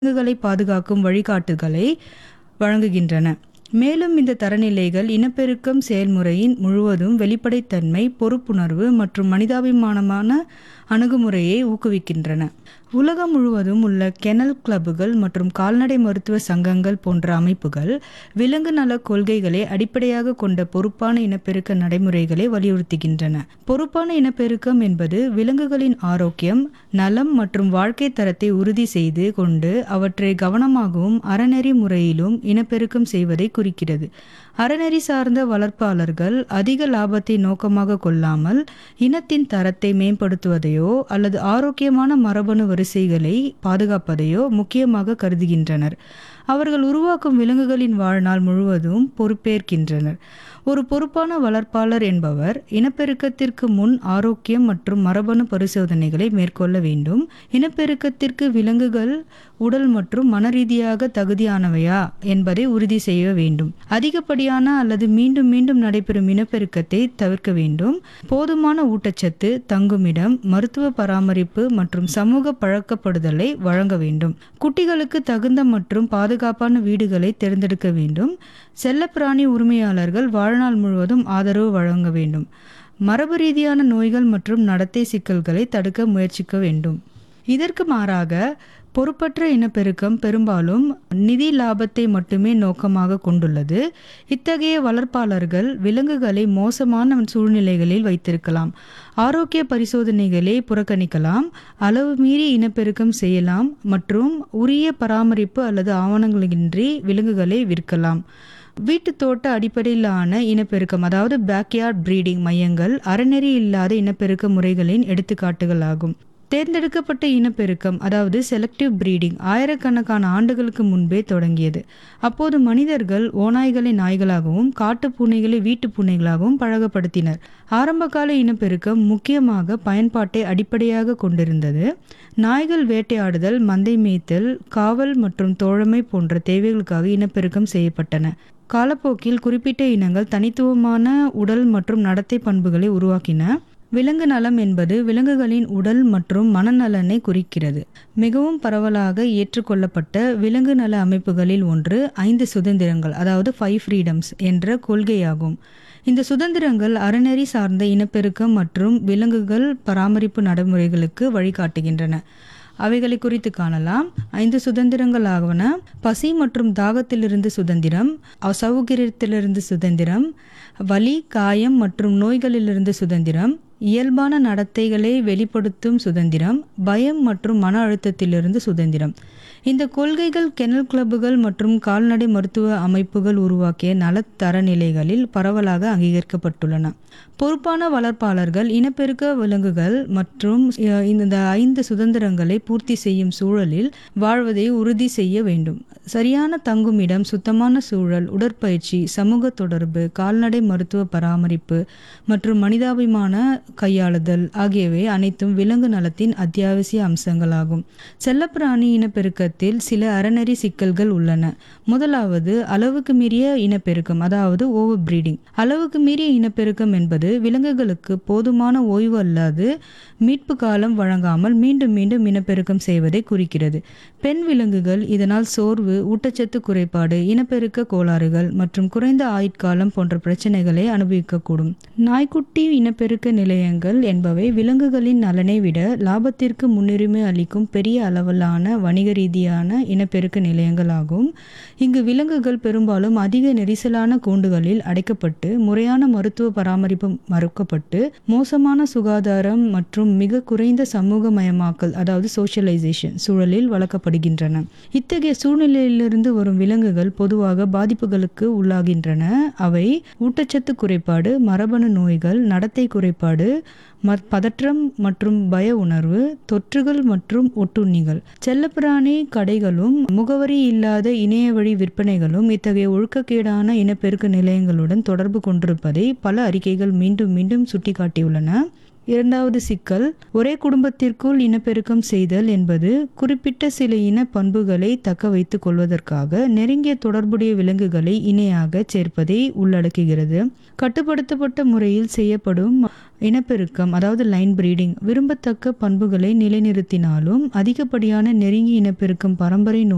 விலங்குகளை பாதுகாக்கும் வழிகாட்டுதலை வழங்குகின்றன மேலும் இந்த தரநிலைகள் இனப்பெருக்கம் செயல்முறையின் முழுவதும் வெளிப்படைத்தன்மை பொறுப்புணர்வு மற்றும் மனிதாபிமானமான அணுகுமுறையை ஊக்குவிக்கின்றன உலகம் முழுவதும் உள்ள கெனல் கிளப்புகள் மற்றும் கால்நடை மருத்துவ சங்கங்கள் போன்ற அமைப்புகள் விலங்கு நல கொள்கைகளை அடிப்படையாக கொண்ட பொறுப்பான இனப்பெருக்க நடைமுறைகளை வலியுறுத்துகின்றன பொறுப்பான இனப்பெருக்கம் என்பது விலங்குகளின் ஆரோக்கியம் நலம் மற்றும் வாழ்க்கை தரத்தை உறுதி செய்து கொண்டு அவற்றை கவனமாகவும் அறநெறி முறையிலும் இனப்பெருக்கம் செய்வதை குறிக்கிறது அறநெறி சார்ந்த வளர்ப்பாளர்கள் அதிக லாபத்தை நோக்கமாக கொள்ளாமல் இனத்தின் தரத்தை மேம்படுத்துவதையோ அல்லது ஆரோக்கியமான மரபணு வரிசைகளை பாதுகாப்பதையோ முக்கியமாக கருதுகின்றனர் அவர்கள் உருவாக்கும் விலங்குகளின் வாழ்நாள் முழுவதும் பொறுப்பேற்கின்றனர் ஒரு பொறுப்பான வளர்ப்பாளர் என்பவர் இனப்பெருக்கத்திற்கு முன் ஆரோக்கியம் மற்றும் மரபணு பரிசோதனைகளை மேற்கொள்ள வேண்டும் இனப்பெருக்கத்திற்கு விலங்குகள் உடல் மற்றும் மனரீதியாக தகுதியானவையா என்பதை உறுதி செய்ய வேண்டும் அதிகப்படியான அல்லது மீண்டும் மீண்டும் நடைபெறும் இனப்பெருக்கத்தை தவிர்க்க வேண்டும் போதுமான ஊட்டச்சத்து தங்குமிடம் மருத்துவ பராமரிப்பு மற்றும் சமூக பழக்கப்படுதலை வழங்க வேண்டும் குட்டிகளுக்கு தகுந்த மற்றும் பாதுகாப்பான வீடுகளை தேர்ந்தெடுக்க வேண்டும் செல்லப்பிராணி உரிமையாளர்கள் வாழ்நாள் முழுவதும் ஆதரவு வழங்க வேண்டும் மரபு ரீதியான நோய்கள் மற்றும் நடத்தை சிக்கல்களை தடுக்க முயற்சிக்க வேண்டும் இதற்கு மாறாக பொறுப்பற்ற இனப்பெருக்கம் பெரும்பாலும் நிதி லாபத்தை மட்டுமே நோக்கமாக கொண்டுள்ளது இத்தகைய வளர்ப்பாளர்கள் விலங்குகளை மோசமான சூழ்நிலைகளில் வைத்திருக்கலாம் ஆரோக்கிய பரிசோதனைகளை புறக்கணிக்கலாம் அளவு மீறி இனப்பெருக்கம் செய்யலாம் மற்றும் உரிய பராமரிப்பு அல்லது ஆவணங்களின்றி விலங்குகளை விற்கலாம் வீட்டு தோட்ட அடிப்படையிலான இனப்பெருக்கம் அதாவது பேக்யார்ட் பிரீடிங் மையங்கள் அறநெறி இல்லாத இனப்பெருக்க முறைகளின் எடுத்துக்காட்டுகளாகும் தேர்ந்தெடுக்கப்பட்ட இனப்பெருக்கம் அதாவது செலக்டிவ் பிரீடிங் ஆயிரக்கணக்கான ஆண்டுகளுக்கு முன்பே தொடங்கியது அப்போது மனிதர்கள் ஓநாய்களை நாய்களாகவும் காட்டு பூனைகளை வீட்டு பூனைகளாகவும் பழகப்படுத்தினர் ஆரம்பகால இனப்பெருக்கம் முக்கியமாக பயன்பாட்டை அடிப்படையாக கொண்டிருந்தது நாய்கள் வேட்டையாடுதல் மந்தை மேய்த்தல் காவல் மற்றும் தோழமை போன்ற தேவைகளுக்காக இனப்பெருக்கம் செய்யப்பட்டன காலப்போக்கில் குறிப்பிட்ட இனங்கள் தனித்துவமான உடல் மற்றும் நடத்தை பண்புகளை உருவாக்கின விலங்கு நலம் என்பது விலங்குகளின் உடல் மற்றும் மனநலனை குறிக்கிறது மிகவும் பரவலாக ஏற்றுக்கொள்ளப்பட்ட விலங்கு நல அமைப்புகளில் ஒன்று ஐந்து சுதந்திரங்கள் அதாவது ஃபைவ் ஃப்ரீடம்ஸ் என்ற கொள்கையாகும் இந்த சுதந்திரங்கள் அறநெறி சார்ந்த இனப்பெருக்கம் மற்றும் விலங்குகள் பராமரிப்பு நடைமுறைகளுக்கு வழிகாட்டுகின்றன அவைகளை குறித்து காணலாம் ஐந்து சுதந்திரங்களாவன பசி மற்றும் தாகத்திலிருந்து சுதந்திரம் அசௌகரியத்திலிருந்து சுதந்திரம் வலி காயம் மற்றும் நோய்களிலிருந்து சுதந்திரம் இயல்பான நடத்தைகளை வெளிப்படுத்தும் சுதந்திரம் பயம் மற்றும் மன அழுத்தத்திலிருந்து சுதந்திரம் இந்த கொள்கைகள் கெனல் கிளப்புகள் மற்றும் கால்நடை மருத்துவ அமைப்புகள் உருவாக்கிய நலத்தரநிலைகளில் பரவலாக அங்கீகரிக்கப்பட்டுள்ளன பொறுப்பான வளர்ப்பாளர்கள் இனப்பெருக்க விலங்குகள் மற்றும் இந்த ஐந்து சுதந்திரங்களை பூர்த்தி செய்யும் சூழலில் வாழ்வதை உறுதி செய்ய வேண்டும் சரியான தங்குமிடம் சுத்தமான சூழல் உடற்பயிற்சி சமூக தொடர்பு கால்நடை மருத்துவ பராமரிப்பு மற்றும் மனிதாபிமான கையாளுதல் ஆகியவை அனைத்தும் விலங்கு நலத்தின் அத்தியாவசிய அம்சங்களாகும் செல்லப்பிராணி இனப்பெருக்கத்தில் சில அறநெறி சிக்கல்கள் உள்ளன முதலாவது அளவுக்கு மீறிய இனப்பெருக்கம் அதாவது ஓவர் பிரீடிங் அளவுக்கு மீறிய இனப்பெருக்கம் என்பது விலங்குகளுக்கு போதுமான ஓய்வு அல்லாது மீட்பு காலம் வழங்காமல் மீண்டும் மீண்டும் இனப்பெருக்கம் செய்வதை குறிக்கிறது பெண் விலங்குகள் இதனால் சோர்வு ஊட்டச்சத்து குறைபாடு இனப்பெருக்க கோளாறுகள் மற்றும் குறைந்த ஆயுட்காலம் போன்ற பிரச்சனைகளை அனுபவிக்கக்கூடும் நாய்க்குட்டி இனப்பெருக்க நிலையங்கள் என்பவை விலங்குகளின் நலனை விட லாபத்திற்கு முன்னுரிமை அளிக்கும் பெரிய அளவிலான வணிக ரீதியான இனப்பெருக்க நிலையங்கள் ஆகும் இங்கு விலங்குகள் பெரும்பாலும் அதிக நெரிசலான கூண்டுகளில் அடைக்கப்பட்டு முறையான மருத்துவ பராமரிப்பு மறுக்கப்பட்டு மோசமான சுகாதாரம் மற்றும் மிக குறைந்த சமூகமயமாக்கல் அதாவது சோஷியலைசேஷன் சூழலில் வளர்க்கப்படுகின்றன இத்தகைய சூழ்நிலையிலிருந்து வரும் விலங்குகள் பொதுவாக பாதிப்புகளுக்கு உள்ளாகின்றன அவை ஊட்டச்சத்து குறைபாடு மரபணு நோய்கள் நடத்தை குறைபாடு பதற்றம் மற்றும் பய உணர்வு தொற்றுகள் மற்றும் ஒட்டுண்ணிகள் செல்லப்பிராணி கடைகளும் முகவரி இல்லாத இணைய வழி விற்பனைகளும் இத்தகைய ஒழுக்கக்கேடான இனப்பெருக்க நிலையங்களுடன் தொடர்பு கொண்டிருப்பதை பல அறிக்கைகள் மீண்டும் மீண்டும் சுட்டிக்காட்டியுள்ளன இரண்டாவது சிக்கல் ஒரே குடும்பத்திற்குள் இனப்பெருக்கம் செய்தல் என்பது குறிப்பிட்ட சில இன பண்புகளை தக்க வைத்துக் கொள்வதற்காக நெருங்கிய தொடர்புடைய விலங்குகளை இணையாக சேர்ப்பதை உள்ளடக்குகிறது கட்டுப்படுத்தப்பட்ட முறையில் செய்யப்படும் இனப்பெருக்கம் அதாவது லைன் பிரீடிங் விரும்பத்தக்க பண்புகளை நிலைநிறுத்தினாலும் அதிகப்படியான நெருங்கிய இனப்பெருக்கம் பரம்பரை நோய்